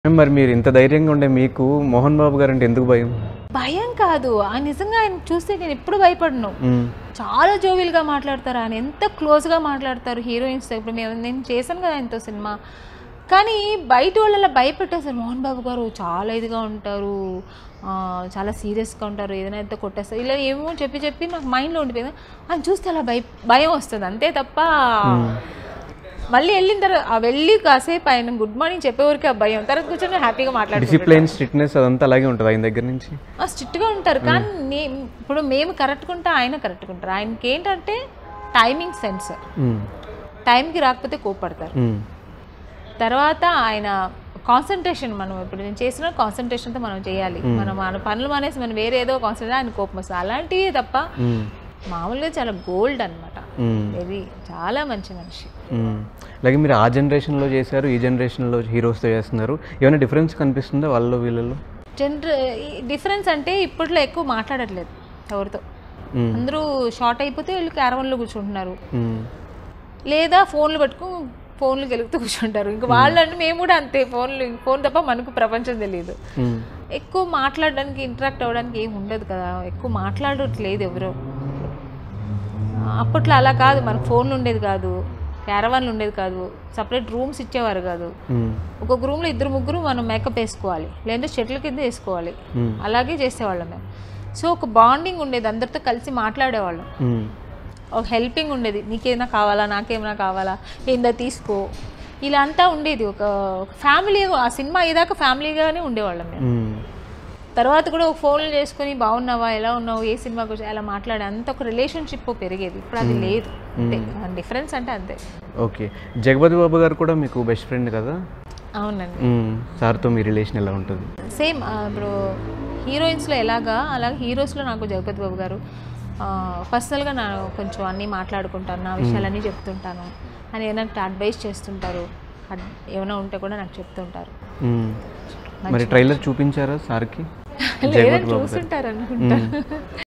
మరి మీరు ఇంత ధైర్యంగా ఉండే మీకు మోహన్ బాబు గారు అంటే ఎందుకు భయం భయం కాదు ఆ నిజంగా ఆయన చూస్తే నేను ఎప్పుడు భయపడను మ్మ్. చాలా జోవిల్గా మాట్లాడతారు ఆయన ఎంత క్లోజ్గా మాట్లాడతారు హీరోయిన్స్ ఇప్పుడు మేము నేను చేశాను కదా ఆయనతో సినిమా కానీ బయట వాళ్ళ భయపెట్టేస్తారు మోహన్ బాబు గారు చాలా ఇదిగా ఉంటారు ఆ, చాలా సీరియస్గా ఉంటారు ఏదైనా అయితే కొట్టేస్తారు ఇలా ఏమో చెప్పి చెప్పి నాకు మైండ్లో ఉండిపోయింది ఆయన చూస్తే అలా భయ భయం వస్తుంది అంతే తప్ప మళ్ళీ వెళ్ళిన తర్వాత ఆ వెళ్ళి కాసేపు ఆయన గుడ్ మార్నింగ్ చెప్పేవరకు ఆ భయం తర్వాత కూర్చొని హ్యాపీగా మాట్లాడుకుంటారు డిసిప్లైన్ స్ట్రిక్ట్నెస్ అదంతా అలాగే ఉంటుంది ఆయన దగ్గర నుంచి స్ట్రిక్ట్గా ఉంటారు కానీ నే ఇప్పుడు మేము కరెక్ట్గా ఉంటే ఆయన కరెక్ట్గా ఉంటారు ఆయనకి ఏంటంటే టైమింగ్ సెన్స్ మ్మ్. టైంకి రాకపోతే కోపడతారు మ్మ్. తర్వాత ఆయన కాన్సన్ట్రేషన్ మనం ఇప్పుడు నేను చేసిన కాన్సన్ట్రేషన్తో మనం చేయాలి మనం మన పనులు మానేసి మనం వేరే ఏదో కాన్సన్ట్రేషన్ ఆయన కోపం వస్తుంది అలాంటివి తప్ప మ్మ్. మామూలుగా చాలా గోల్డ్ అనమాట మ్మ్. వెరీ చాలా మంచి మనిషి మ్మ్. అలాగే మీరు ఆ జనరేషన్లో చేశారు ఈ జనరేషన్లో హీరోస్తో చేస్తున్నారు ఏమైనా డిఫరెన్స్ కనిపిస్తుందా వాళ్ళలో వీళ్ళలో జనర డిఫరెన్స్ అంటే ఇప్పట్లో ఎక్కువ మాట్లాడట్లేదు ఎవరితో మ్మ్. అందరూ షార్ట్ అయిపోతే వీళ్ళు క్యారవన్లో కూర్చుంటున్నారు మ్మ్. లేదా ఫోన్లు పట్టుకుని ఫోన్లు గెలుగుతూ కూర్చుంటారు ఇంకా వాళ్ళంటే మేము కూడా అంతే ఫోన్లు ఫోన్ తప్ప మనకు ప్రపంచం తెలియదు మ్మ్. ఎక్కువ మాట్లాడడానికి ఇంటరాక్ట్ అవ్వడానికి ఏం ఉండదు కదా ఎక్కువ మాట్లాడట్లేదు ఎవరో అప్పట్లో అలా కాదు మనకు ఫోన్లు ఉండేది కాదు క్యారవాన్లు ఉండేది కాదు సపరేట్ రూమ్స్ ఇచ్చేవారు కాదు మ్మ్. ఒక్కొక్క రూమ్లో ఇద్దరు ముగ్గురు మనం మేకప్ వేసుకోవాలి లేదంటే చెట్ల కింద వేసుకోవాలి మ్మ్. అలాగే చేసేవాళ్ళం మేము సో ఒక బాండింగ్ ఉండేది అందరితో కలిసి మాట్లాడేవాళ్ళం మ్మ్. ఒక హెల్పింగ్ ఉండేది నీకేమైనా కావాలా నాకేమైనా కావాలా ఏందా తీసుకో ఇలా అంతా ఉండేది ఒక ఫ్యామిలీ ఆ సినిమా అయ్యేదాకా ఫ్యామిలీగానే ఉండేవాళ్ళం మేము మ్మ్. తర్వాత కూడా ఒక ఫోన్లు చేసుకొని బాగున్నావా ఎలా ఉన్నావు ఏ సినిమాకి వచ్చి అలా మాట్లాడే అంత ఒక రిలేషన్షిప్ పెరిగేది ఇప్పుడు అది లేదు అంతే డిఫరెన్స్ అంటే అంతే ఓకే జగపతి బాబు గారు కూడా మీకు బెస్ట్ ఫ్రెండ్ కదా అవునండి మ్మ్. సార్తో మీ రిలేషన్ ఎలా ఉంటుంది సేమ్ ఇప్పుడు హీరోయిన్స్లో ఎలాగా అలాగే హీరోస్లో నాకు జగపతి బాబు గారు పర్సనల్గా నా కొంచెం అన్నీ మాట్లాడుకుంటాను నా విషయాలన్నీ చెప్తుంటాను అని ఏమైనా అడ్వైస్ చేస్తుంటారు అడ్- ఏమైనా ఉంటే కూడా నాకు చెప్తుంటారు మ్మ్. మరి ట్రైలర్ చూపించారా సార్కి లేదని చూస్తుంటారు అనుకుంటా